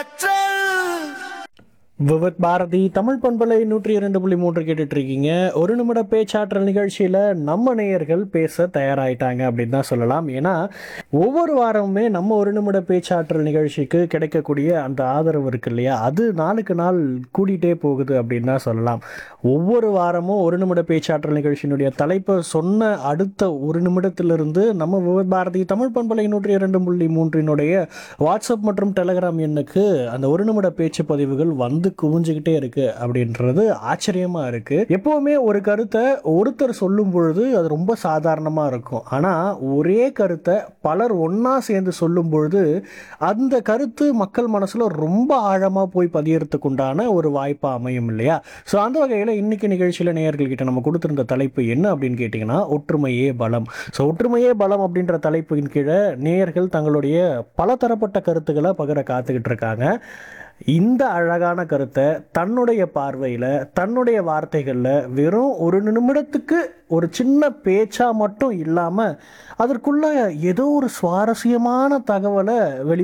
விவத் பாரதி தமிழ் பண்பலை நூற்றி இரண்டு புள்ளி மூன்று கேட்டுட்டு இருக்கீங்க ஒரு நிமிட பேச்சாற்றல் நிகழ்ச்சியில் நம்ம நேயர்கள் பேச தயாராயிட்டாங்க அப்படின்னு தான் சொல்லலாம் ஏன்னா ஒவ்வொரு வாரமுமே நம்ம ஒரு நிமிட பேச்சாற்றல் நிகழ்ச்சிக்கு கிடைக்கக்கூடிய அந்த ஆதரவு இருக்கு இல்லையா அது நாளுக்கு நாள் கூடிட்டே போகுது அப்படின்னு தான் சொல்லலாம் ஒவ்வொரு வாரமும் ஒரு நிமிட பேச்சாற்றல் நிகழ்ச்சியினுடைய தலைப்பை சொன்ன அடுத்த ஒரு நிமிடத்திலிருந்து நம்ம விவத் பாரதி தமிழ் பண்பலை நூற்றி இரண்டு புள்ளி மூன்றினுடைய வாட்ஸ்அப் மற்றும் டெலகிராம் எண்ணுக்கு அந்த ஒரு நிமிட பேச்சு பதிவுகள் வந்து குவிஞ்சுக்கிட்டே இருக்கு அப்படின்றது ஆச்சரியமா இருக்கு எப்பவுமே ஒரு கருத்தை ஒருத்தர் சொல்லும் பொழுது அது ரொம்ப சாதாரணமா இருக்கும் ஆனா ஒரே கருத்தை பலர் ஒண்ணா சேர்ந்து சொல்லும் பொழுது அந்த கருத்து மக்கள் மனசுல ரொம்ப ஆழமா போய் பதியறதுக்கு உண்டான ஒரு வாய்ப்பா அமையும் இல்லையா ஸோ அந்த வகையில் இன்னைக்கு நிகழ்ச்சியில் நேயர்கள்கிட்ட நம்ம கொடுத்திருந்த தலைப்பு என்ன அப்படின்னு கேட்டிங்கன்னா ஒற்றுமையே பலம் ஸோ ஒற்றுமையே பலம் அப்படின்ற தலைப்பின் கீழே நேயர்கள் தங்களுடைய பலதரப்பட்ட கருத்துக்களை பகிர காத்துக்கிட்டு இருக்காங்க இந்த அழகான கருத்தை தன்னுடைய பார்வையில் தன்னுடைய வார்த்தைகளில் வெறும் ஒரு நிமிடத்துக்கு ஒரு சின்ன பேச்சா மட்டும் இல்லாமல் அதற்குள்ள ஏதோ ஒரு சுவாரஸ்யமான தகவலை வெளி